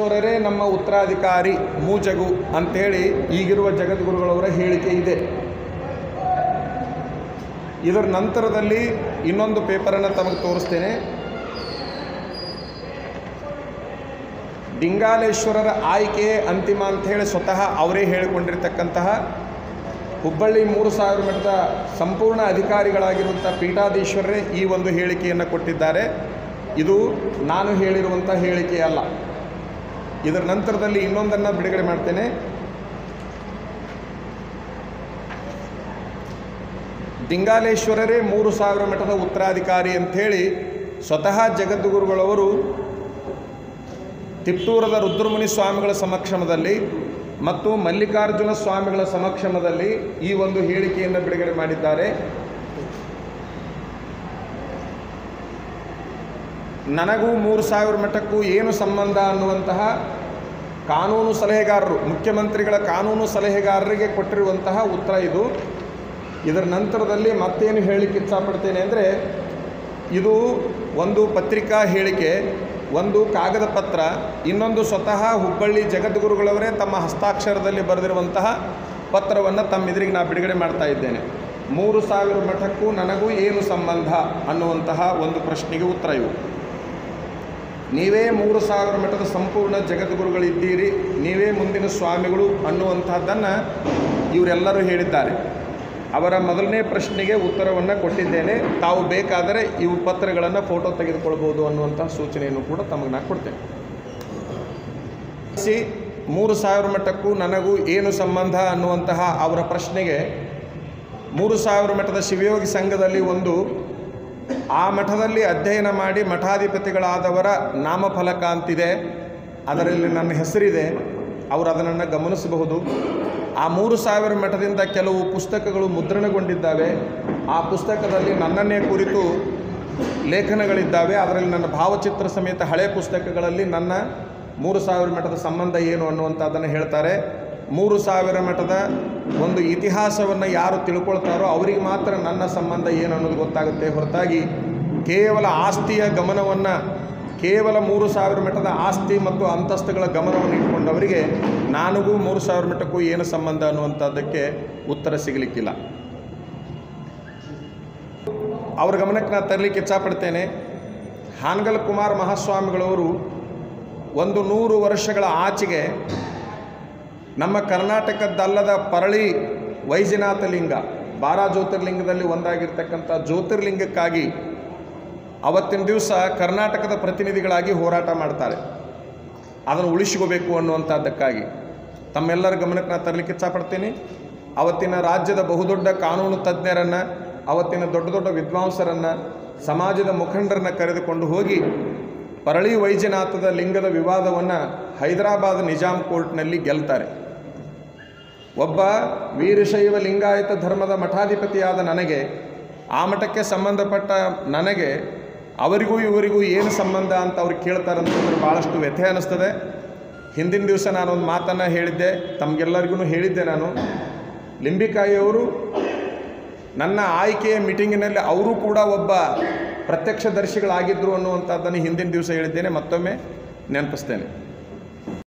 ದಿಂಗಾಲೇಶ್ವರರೇ ನಮ್ಮ ಉತ್ತರಾಧಿಕಾರಿ ಮೂಜಗು ಅಂಥೇಳಿ ಈಗಿರುವ ಜಗದ್ಗುರುಗಳವರ ಹೇಳಿಕೆ ಇದೆ ಇದರ ನಂತರದಲ್ಲಿ ಇನ್ನೊಂದು ಪೇಪರನ್ನು ತಮಗೆ ತೋರಿಸ್ತೇನೆ ದಿಂಗಾಲೇಶ್ವರರ ಆಯ್ಕೆ ಅಂತಿಮ ಅಂತ ಹೇಳಿ ಸ್ವತಃ ಅವರೇ ಹೇಳಿಕೊಂಡಿರ್ತಕ್ಕಂತಹ ಹುಬ್ಬಳ್ಳಿ ಮೂರು ಸಾವಿರ ಮಠದ ಸಂಪೂರ್ಣ ಅಧಿಕಾರಿಗಳಾಗಿರುವಂಥ ಪೀಠಾಧೀಶ್ವರರೇ ಈ ಒಂದು ಹೇಳಿಕೆಯನ್ನು ಕೊಟ್ಟಿದ್ದಾರೆ ಇದು ನಾನು ಹೇಳಿರುವಂಥ ಹೇಳಿಕೆ ಅಲ್ಲ ಇದರ ನಂತರದಲ್ಲಿ ಇನ್ನೊಂದನ್ನು ಬಿಡುಗಡೆ ಮಾಡ್ತೇನೆ ದಿಂಗಾಲೇಶ್ವರರೇ ಮೂರು ಸಾವಿರ ಮಠದ ಉತ್ತರಾಧಿಕಾರಿ ಅಂಥೇಳಿ ಸ್ವತಃ ಜಗದ್ಗುರುಗಳವರು ತಿಪ್ಟೂರದ ರುದ್ರಮುನಿ ಸ್ವಾಮಿಗಳ ಸಮಕ್ಷಮದಲ್ಲಿ ಮತ್ತು ಮಲ್ಲಿಕಾರ್ಜುನ ಸ್ವಾಮಿಗಳ ಸಮಕ್ಷಮದಲ್ಲಿ ಈ ಒಂದು ಹೇಳಿಕೆಯನ್ನು ಬಿಡುಗಡೆ ಮಾಡಿದ್ದಾರೆ ನನಗೂ ಮೂರು ಸಾವಿರ ಮಠಕ್ಕೂ ಏನು ಸಂಬಂಧ ಅನ್ನುವಂತಹ ಕಾನೂನು ಸಲಹೆಗಾರರು ಮುಖ್ಯಮಂತ್ರಿಗಳ ಕಾನೂನು ಸಲಹೆಗಾರರಿಗೆ ಕೊಟ್ಟಿರುವಂತಹ ಉತ್ತರ ಇದು ಇದರ ನಂತರದಲ್ಲಿ ಮತ್ತೇನು ಹೇಳಲಿಕ್ಕೆ ಇಚ್ಛಪಡ್ತೇನೆ ಅಂದರೆ ಇದು ಒಂದು ಪತ್ರಿಕಾ ಹೇಳಿಕೆ ಒಂದು ಕಾಗದ ಪತ್ರ ಇನ್ನೊಂದು ಸ್ವತಃ ಹುಬ್ಬಳ್ಳಿ ಜಗದ್ಗುರುಗಳವರೇ ತಮ್ಮ ಹಸ್ತಾಕ್ಷರದಲ್ಲಿ ಬರೆದಿರುವಂತಹ ಪತ್ರವನ್ನು ತಮ್ಮೆದುರಿಗೆ ನಾನು ಬಿಡುಗಡೆ ಮಾಡ್ತಾ ಇದ್ದೇನೆ ಮೂರು ಸಾವಿರ ಮಠಕ್ಕೂ ನನಗೂ ಏನು ಸಂಬಂಧ ಅನ್ನುವಂತಹ ಒಂದು ಪ್ರಶ್ನೆಗೆ ಉತ್ತರ ಇವು ನೀವೇ ಮೂರು ಸಾವಿರ ಮಠದ ಸಂಪೂರ್ಣ ಜಗದ್ಗುರುಗಳಿದ್ದೀರಿ ನೀವೇ ಮುಂದಿನ ಸ್ವಾಮಿಗಳು ಅನ್ನುವಂಥದ್ದನ್ನು ಇವರೆಲ್ಲರೂ ಹೇಳಿದ್ದಾರೆ ಅವರ ಮೊದಲನೇ ಪ್ರಶ್ನೆಗೆ ಉತ್ತರವನ್ನು ಕೊಟ್ಟಿದ್ದೇನೆ ತಾವು ಬೇಕಾದರೆ ಇವು ಪತ್ರಗಳನ್ನು ಫೋಟೋ ತೆಗೆದುಕೊಳ್ಬೋದು ಅನ್ನುವಂಥ ಸೂಚನೆಯನ್ನು ಕೂಡ ತಮಗೆ ನಾನು ಕೊಡ್ತೇನೆ ಸಿ ಮೂರು ಸಾವಿರ ಮಠಕ್ಕೂ ನನಗೂ ಏನು ಸಂಬಂಧ ಅನ್ನುವಂತಹ ಅವರ ಪ್ರಶ್ನೆಗೆ ಮೂರು ಸಾವಿರ ಮಠದ ಶಿವಯೋಗಿ ಸಂಘದಲ್ಲಿ ಒಂದು ಆ ಮಠದಲ್ಲಿ ಅಧ್ಯಯನ ಮಾಡಿ ಮಠಾಧಿಪತಿಗಳಾದವರ ನಾಮಫಲಕ ಅಂತಿದೆ ಅದರಲ್ಲಿ ನನ್ನ ಹೆಸರಿದೆ ಅವರು ಅದನ್ನು ಗಮನಿಸಬಹುದು ಆ ಮೂರು ಸಾವಿರ ಮಠದಿಂದ ಕೆಲವು ಪುಸ್ತಕಗಳು ಮುದ್ರಣಗೊಂಡಿದ್ದಾವೆ ಆ ಪುಸ್ತಕದಲ್ಲಿ ನನ್ನನ್ನೇ ಕುರಿತು ಲೇಖನಗಳಿದ್ದಾವೆ ಅದರಲ್ಲಿ ನನ್ನ ಭಾವಚಿತ್ರ ಸಮೇತ ಹಳೆ ಪುಸ್ತಕಗಳಲ್ಲಿ ನನ್ನ ಮೂರು ಸಾವಿರ ಮಠದ ಸಂಬಂಧ ಏನು ಅನ್ನುವಂಥದ್ದನ್ನು ಹೇಳ್ತಾರೆ ಮೂರು ಸಾವಿರ ಮಠದ ಒಂದು ಇತಿಹಾಸವನ್ನು ಯಾರು ತಿಳ್ಕೊಳ್ತಾರೋ ಅವರಿಗೆ ಮಾತ್ರ ನನ್ನ ಸಂಬಂಧ ಏನು ಅನ್ನೋದು ಗೊತ್ತಾಗುತ್ತೆ ಹೊರತಾಗಿ ಕೇವಲ ಆಸ್ತಿಯ ಗಮನವನ್ನು ಕೇವಲ ಮೂರು ಸಾವಿರ ಮಠದ ಆಸ್ತಿ ಮತ್ತು ಅಂತಸ್ತುಗಳ ಗಮನವನ್ನು ಇಟ್ಕೊಂಡವರಿಗೆ ನನಗೂ ಮೂರು ಸಾವಿರ ಮಠಕ್ಕೂ ಏನು ಸಂಬಂಧ ಅನ್ನುವಂಥದ್ದಕ್ಕೆ ಉತ್ತರ ಸಿಗಲಿಕ್ಕಿಲ್ಲ ಅವ್ರ ಗಮನಕ್ಕೆ ನಾನು ತರಲಿಕ್ಕೆ ಇಚ್ಛಪಡ್ತೇನೆ ಹಾನಗಲ್ ಕುಮಾರ್ ಮಹಾಸ್ವಾಮಿಗಳವರು ಒಂದು ನೂರು ವರ್ಷಗಳ ಆಚೆಗೆ ನಮ್ಮ ಕರ್ನಾಟಕದ್ದಲ್ಲದ ಪರಳಿ ವೈಜನಾಥ ಲಿಂಗ ಬಾರಾ ಜ್ಯೋತಿರ್ಲಿಂಗದಲ್ಲಿ ಒಂದಾಗಿರ್ತಕ್ಕಂಥ ಜ್ಯೋತಿರ್ಲಿಂಗಕ್ಕಾಗಿ ಅವತ್ತಿನ ದಿವಸ ಕರ್ನಾಟಕದ ಪ್ರತಿನಿಧಿಗಳಾಗಿ ಹೋರಾಟ ಮಾಡ್ತಾರೆ ಅದನ್ನು ಉಳಿಸ್ಕೋಬೇಕು ಅನ್ನುವಂಥದ್ದಕ್ಕಾಗಿ ತಮ್ಮೆಲ್ಲರ ಗಮನಕ್ಕೆ ನಾನು ತರಲಿಕ್ಕೆ ಇಚ್ಛಪಡ್ತೀನಿ ಅವತ್ತಿನ ರಾಜ್ಯದ ಬಹುದೊಡ್ಡ ಕಾನೂನು ತಜ್ಞರನ್ನು ಅವತ್ತಿನ ದೊಡ್ಡ ದೊಡ್ಡ ವಿದ್ವಾಂಸರನ್ನು ಸಮಾಜದ ಮುಖಂಡರನ್ನು ಕರೆದುಕೊಂಡು ಹೋಗಿ ಪರಳಿ ವೈದ್ಯನಾಥದ ಲಿಂಗದ ವಿವಾದವನ್ನು ಹೈದರಾಬಾದ್ ನಿಜಾಂ ಕೋರ್ಟ್ನಲ್ಲಿ ಗೆಲ್ತಾರೆ ಒಬ್ಬ ವೀರಶೈವ ಲಿಂಗಾಯತ ಧರ್ಮದ ಮಠಾಧಿಪತಿಯಾದ ನನಗೆ ಆ ಮಠಕ್ಕೆ ಸಂಬಂಧಪಟ್ಟ ನನಗೆ ಅವರಿಗೂ ಇವರಿಗೂ ಏನು ಸಂಬಂಧ ಅಂತ ಅವ್ರು ಕೇಳ್ತಾರಂತಂದ್ರೆ ಭಾಳಷ್ಟು ವ್ಯಥೆ ಅನ್ನಿಸ್ತದೆ ಹಿಂದಿನ ದಿವಸ ನಾನೊಂದು ಮಾತನ್ನು ಹೇಳಿದ್ದೆ ತಮಗೆಲ್ಲರಿಗೂ ಹೇಳಿದ್ದೆ ನಾನು ಲಿಂಬಿಕಾಯಿಯವರು ನನ್ನ ಆಯ್ಕೆಯ ಮೀಟಿಂಗಿನಲ್ಲಿ ಅವರು ಕೂಡ ಒಬ್ಬ ಪ್ರತ್ಯಕ್ಷದರ್ಶಿಗಳಾಗಿದ್ದರು ಅನ್ನುವಂಥದ್ದನ್ನು ಹಿಂದಿನ ದಿವಸ ಹೇಳಿದ್ದೇನೆ ಮತ್ತೊಮ್ಮೆ ನೆನಪಿಸ್ತೇನೆ